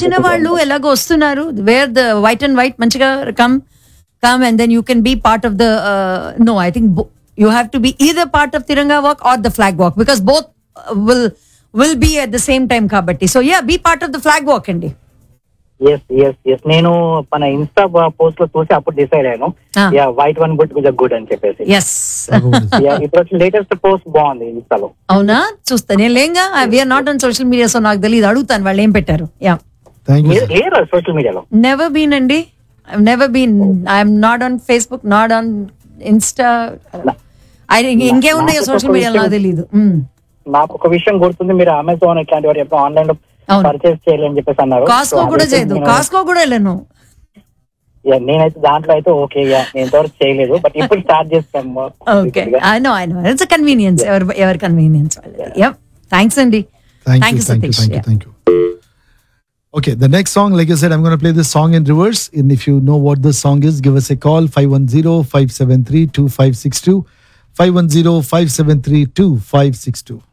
వచ్చిన వాళ్ళు ఎలాగో వస్తున్నారు where the white and white మంచిగా come come and then you can be part of the no I think you have to be either part of Tiranga walk or the flag walk because both will will be at the same time కాబట్టి so yeah be part of the flag walk అండి yes yes yes నేను మన Insta post లో చూసి అప్పుడు decide అయ్యాను Ah. Yeah white one good కొంచెం good అని చెప్పేసి ఎస్ Yeah, ఇప్పుడు వచ్చిన లేటెస్ట్ పోస్ట్ బాగుంది ఇన్స్టాలో అవునా చూస్తా నేను లేంగా we are not on social media so నాకు తెలియదు అడుగుతాను వాళ్ళు ఏం పెట్టారు యా థ్యాంక్ యూ మీరు లేరు సోషల్ మీడియాలో నెవర్ బీన్ అండి never been I'm not on Facebook not on Insta ఇంకే ఉన్నాయో నాకు సోషల్ ఒక మీడియాలో నాకు విషయం- తెలియదు నాకు ఒక విషయం గుర్తుంది మీరు అమెజాన్ ఇట్లాంటి వాటి ఎప్పుడు ఆన్లైన్ లో అవును. పర్చేస్ చేయాలి అని చెప్పేసి అన్నారు కాస్కో So, కూడా అదైతే చేయదు నేను- కాస్కో కూడా వెళ్ళను Yeah, నేనైతే దాంట్లో అయితే ఓకే నేను ఇంతవరకు చేయలేదు బట్ ఇప్పుడు స్టార్ట్ చేస్తాము okay I know I know it's convenience ఎవరి ఎవరి కన్వీనియన్స్ వాళ్ళది యప్ థ్యాంక్స్ అండి Thank, Thank you, you, thank you, Satish. thank you, Yeah. thank you. Okay, the next song, like I said, I'm going to play this song in reverse. And if you know what this song is, give us a call 510 573 2562. 510 573 2562.